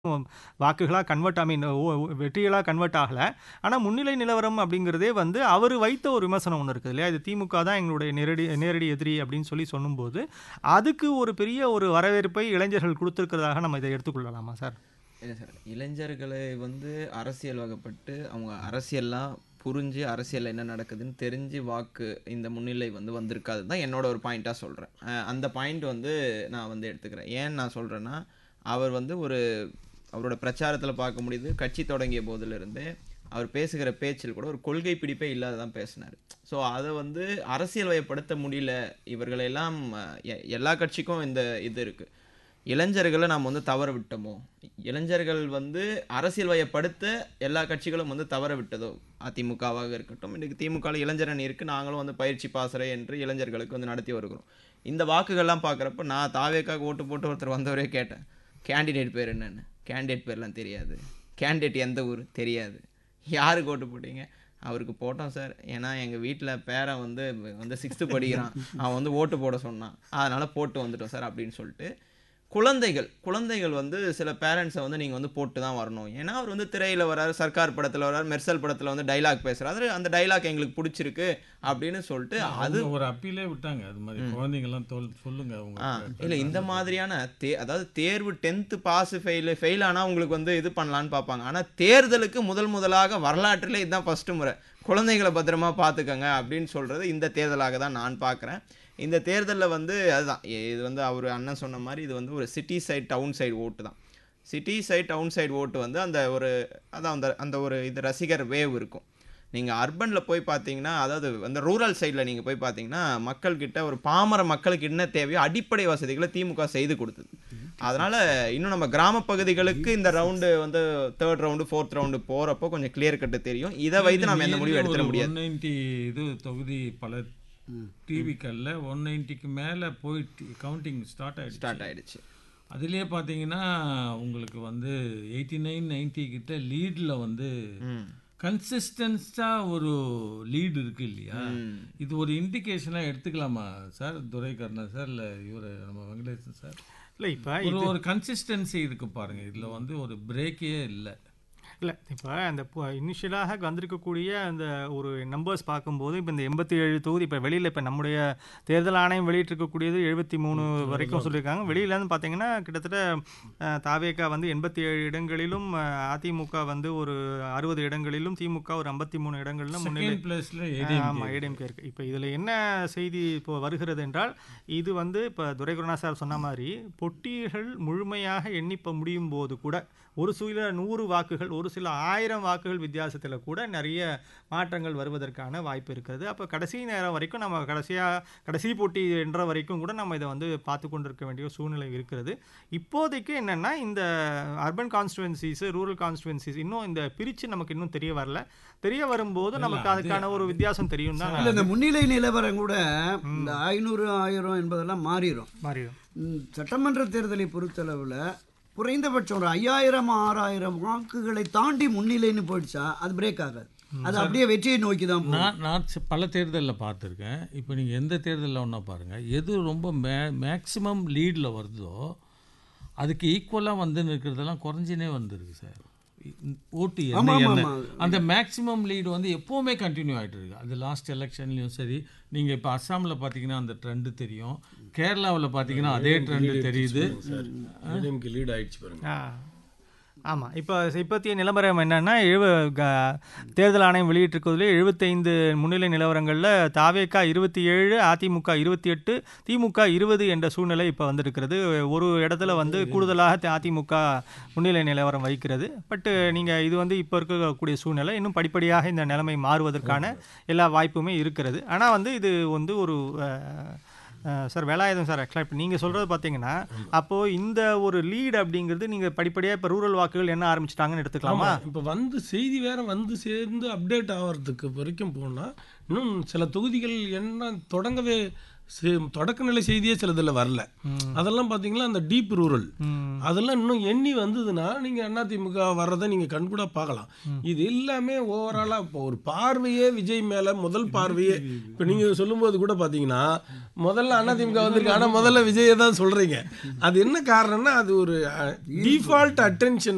வாக்குகளா convert ஐ மீன் ஓ வெற்றிகளா convert ஆகல. ஆனா முன்னிலை நிலவரம் அப்படிங்கிறதே வந்து அவரு வைத்த ஒரு விமர்சனம் ஒண்ணு இருக்குது இல்லையா? இது திமுக தான் எங்களுடைய நேரடி நேரடி எதிரி அப்படின்னு சொல்லி சொல்லும்போது, அதுக்கு ஒரு பெரிய ஒரு வரவேற்பை இளைஞர்கள் குடுத்திருக்கிறதாக நம்ம இதை எடுத்துக்கொள்ளலாமா சார்? இல்ல சார். இளைஞர்களை வந்து அரசியல் வயப்பட்டு, அவங்க அரசியல்லாம் புரிஞ்சு, அரசியல்ல என்ன நடக்குதுன்னு தெரிஞ்சு வாக்கு இந்த முன்னிலை வந்து வந்திருக்காது தான் என்னோட ஒரு பாயிண்ட்டா சொல்றேன். அ அந்த பாயிண்ட் வந்து நான் வந்து எடுத்துக்கிறேன். ஏன் நான் சொல்றேன்னா, அவர் வந்து ஒரு அவரோட பிரச்சாரத்தில பார்க்க முடியுது, கட்சி தொடங்கிய போதிலிருந்தே, அவர் பேசுகிற பேச்சில் கூட ஒரு கொள்கை பிடிப்பே இல்லாத தான் பேசினாரு. ஸோ அத வந்து அரசியல் வயப்படுத்த முடியல. இவர்களெல்லாம் எ எல்லா கட்சிக்கும் இந்த இது இருக்கு. இளைஞர்கள நாம வந்து தவற விட்டோமோ? இளைஞர்கள் வந்து அரசியல் வயப்படுத்த எல்லா கட்சிகளும் வந்து தவற விட்டதோ? அதிமுகவாக இருக்கட்டும், இன்னைக்கு திமுகல இளைஞர் அணி இருக்கு. நாங்களும் வந்து பயிற்சி பாசறை என்று இளைஞர்களுக்கு வந்து நடத்தி வருகிறோம். இந்த வாக்குகள்லாம் பார்க்குறப்ப நான் தாவேக்காக்கு ஓட்டு போட்டு ஒருத்தர் வந்தவரே கேட்டேன். கேண்டிடேட் பேர் என்னன்னு? கேண்டிடேட் பேர்லாம் தெரியாது. கேண்டிடேட் எந்த ஊரு? தெரியாது. யாருக்கு ஓட்டு போட்டீங்க? அவருக்கு போட்டோம் சார். ஏன்னா எங்க வீட்ல பேரன் வந்து வந்து 6த் படிக்கிறான். அவன் வந்து ஓட்டு போட சொன்னான். அதனால போட்டு வந்துட்டோம் சார் அப்படின்னு சொல்லிட்டு, குழந்தைகள் குழந்தைகள் வந்து சில பேரண்ட்ஸ வந்து நீங்க வந்து போட்டு தான் வரணும். ஏன்னா அவர் வந்து திரையில வராரு, சர்க்கார் படத்துல வராரு, மெர்சல் படத்துல வந்து டயலாக் பேசுறாரு. அந்த டயலாக் எங்களுக்கு புடிச்சிருக்கு அப்படின்னு சொல்லிட்டு அது அவங்க ஒரு அப்பீலே விட்டாங்க. அது மாதிரி குழந்தைங்கலாம் தோல் சொல்லுங்க உங்க ஆ இல்ல இந்த மாதிரியான தே அதாவது தேர்வு 10த் பாஸ் ஃபெயில் ஃபெயில் ஆனா உங்களுக்கு வந்து இது பண்ணலான்னு பார்ப்பாங்க. ஆனா தேர்தலுக்கு முதல் முதலாக வரலாற்றிலே இதுதான் ஃபர்ஸ்ட் முறை. குழந்தைகள பத்திரமா பார்த்துக்கங்க அப்படின்னு சொல்றது இந்த தேர்தலாக தான் நான் பார்க்குறேன். இந்த தேர்தல்ல வந்து அதுதான் இது வந்து அவரு அண்ணன் சொன்ன மாரி இது வந்து ஒரு சிட்டி சைட், டவுன் சைடு ஓட்டு தான். சிட்டி சைட், டவுன் சைடு ஓட்டு வந்து அந்த ஒரு அதான் அந்த அந்த ஒரு இது ரசிகர் வேவ் இருக்கும். நீங்க அர்பன்ல போய் பார்த்தீங்கன்னா, அதாவது அந்த ரூரல் சைடுல நீங்க போய் பார்த்தீங்கன்னா, மக்கள் கிட்ட ஒரு பாமர மக்களுக்கு என்ன தேவையோ அடிப்படை வசதிகள திமுக செய்து கொடுத்தது. அதனால இன்னும் நம்ம கிராம பகுதிகளுக்கு இந்த ரவுண்டு வந்து 3 ரவுண்டு, 4த் ரவுண்டு போறப்போ கொஞ்சம் கிளியர் கட் தெரியும். இத வைத்து நாம எந்த முடிவும் எடுத்துற முடியாது. 190 இது தொகுதி பல டிவிக்கல்ல 190க்கு மேல போய் கவுண்டிங் ஸ்டார்ட் ஆயிடுச்சு. ஸ்டார்ட் ஆயிடுச்சு. அதிலேயே பார்த்தீங்கன்னா, உங்களுக்கு வந்து 89, 90 கிட்ட லீட்ல வந்து ம். கன்சிஸ்டன்ஸா ஒரு லீட் இருக்கு இல்லையா? ம். இது ஒரு இண்டிகேஷனா எடுத்துக்கலாமா சார்? துரைக்கண்ணா சார் இல்ல இவரு நம்ம வெங்கடேசன் சார்? இல்ல இப்ப ஒரு இது ஒரு கன்சிஸ்டன்சி இருக்கு பாருங்க. இதுல வந்து ஒரு பிரேக்கே இல்ல. இல்ல இப்ப அந்த பு இனிஷியலாக வந்திருக்கக்கூடிய அந்த ஒரு நம்பர்ஸ் பார்க்கும்போது, இப்ப இந்த 87 தொகுதி இப்ப வெளியில இப்ப நம்முடைய தேர்தல் ஆணையம் வெளியிட்டிருக்கக்கூடியது 73 வரைக்கும் சொல்லியிருக்காங்க. வெளியில இருந்து பார்த்தீங்கன்னா, கிட்டத்தட்ட அ தாவேகா வந்து 87 இடங்களிலும், அ அதிமுக வந்து ஒரு 60 இடங்களிலும், திமுக ஒரு 53 இடங்களிலும் முன்னிலை செகண்ட் பிளேஸ்ல ஆ, ஏடிஎம்கே ஆமா ஏடிஎம்கே இருக்கு. இப்ப இதுல என்ன செய்தி இப்போ வருகிறது என்றால், இது வந்து இப்ப துரைக்கண்ணா சார் சொன்ன மாரி, பொட்டிகள் முழுமையாக எண்ணி இப்ப முடியும் போது கூட, ஒரு சில 100 வாக்குகள், ஒரு சில 1000 வாக்குகள் வித்தியாசத்துல கூட நெறைய மாற்றங்கள் வருவதற்கான வாய்ப்பு இருக்கிறது. அப்ப கடைசி நேரம் வரைக்கும் நம்ம கடைசியா கடைசி போட்டி என்ற வரைக்கும் கூட நம்ம இத வந்து பார்த்துக் கொண்டிருக்க வேண்டிய சூழ்நிலை இருக்கிறது. இப்போதைக்கு என்னன்னா, இந்த அர்பன் கான்ஸ்டிட்யூயன்சிஸ், ரூரல் கான்ஸ்டிட்யூயன்சிஸ் இன்னும் இந்த பிரிச்சு நமக்கு இன்னும் தெரிய வரல. தெரிய வரும்போது இல்ல, நமக்கு அது- அதுக்கான ஒரு வித்தியாசம் தெரியும் தான் இல்ல இந்த முன்னிலை நிலவரம் கூட இந்த 500, 1000 என்பதெல்லாம் மாறிடும். மாறிடும். ம், சட்டமன்ற தேர்தலை பொறுத்தளவுல குறைந்தபட்சம் ஒரு 5000, 6000 வாக்குகளை தாண்டி முன்னிலைன்னு போயிடுச்சா அது பிரேக் ஆகாது. அது அப்படியே வெற்றியை நோக்கி தான் போகும். நான் நான் சி- பல தேர்தலில் பார்த்துருக்கேன் இப்போ நீங்கள் எந்த தேர்தலில் ஒன்றா பாருங்கள் எது ரொம்ப மே மேக்ஸிமம் லீடில் வருதோ அதுக்கு ஈக்குவலாக வந்து இருக்கிறதெல்லாம் குறைஞ்சினே வந்துருக்கு சார் இ- ஓட்டு ஆமா, என்ன ஆமா, என்ன ஆமா. அந்த மேக்ஸிமம் லீடு வந்து எப்போவுமே கண்டினியூ ஆகிட்டு இருக்கு அது லாஸ்ட் எலெக்ஷன்லையும் சரி நீங்கள் இப்போ அஸ்ஸாமில் பார்த்தீங்கன்னா அந்த ட்ரெண்டு தெரியும் கேரளாவில் பார்த்தீங்கன்னா அதே ட்ரெண்டு தெரியுது ஏடிஎம்கே லீட் ஆயிடுச்சு பாருங்க ஆ. ஆமா. இப்ப இப்போதைய நிலவரம் என்னன்னா, எழுவ க தேர்தல் ஆணையம் வெளியிட்டிருக்கிறதுலே 75 முன்னிலை நிலவரங்கள்ல தாவேகா 27, அதிமுக 28, திமுக 20 என்ற சூழ்நிலை இப்ப வந்திருக்கிறது. ஒரு இடத்துல வந்து கூடுதலாக த அதிமுக முன்னிலை நிலவரம் வகிக்கிறது. பட் நீங்க இது வந்து இப்ப இருக்கக்கூடிய சூழ்நிலை. இன்னும் படிப்படியாக இந்த நிலைமை மாறுவதற்கான எல்லா வாய்ப்புமே இருக்கிறது. ஆனா வந்து இது வந்து ஒரு அ அ சார் வேலாயுதம் சார் ஆக்சுவலா இப்ப நீங்க சொல்றது பார்த்தீங்கன்னா, அப்போ இந்த ஒரு லீட் அப்படிங்கிறது நீங்க படிப்படியா இப்ப ரூரல் வாக்குகள் எண்ண ஆரம்பிச்சுட்டாங்கன்னு எடுத்துக்கலாமா? ஆமா இப்போ வந்து செய்தி வேற வந்து சேர்ந்து அப்டேட் ஆகிறதுக்கு வரைக்கும் போனா இன்னும் சில தொகுதிகள் என்ன தொடங்கவே செ- தொடக்க நிலை செய்தியே சிலதில் வரல அதெல்லாம் பார்த்தீங்கன்னா அந்த டீப் ரூரல் ம். அதெல்லாம் இன்னும் எண்ணி வந்ததுன்னா நீங்கள் அதிமுக வர்றதை நீங்கள் கண்கூட பார்க்கலாம் இது எல்லாமே ஓவராலாக இப்போ ஒரு பார்வையே விஜய் மேலே முதல் பார்வையே இப்போ நீங்கள் சொல்லும்போது கூட பார்த்தீங்கன்னா முதல்ல அதிமுக வந்திருக்கு ஆனால் முதல்ல விஜயை தான் சொல்கிறீங்க அது என்ன காரணம்னா அது ஒரு டிஃபால்ட் அட்டென்ஷன்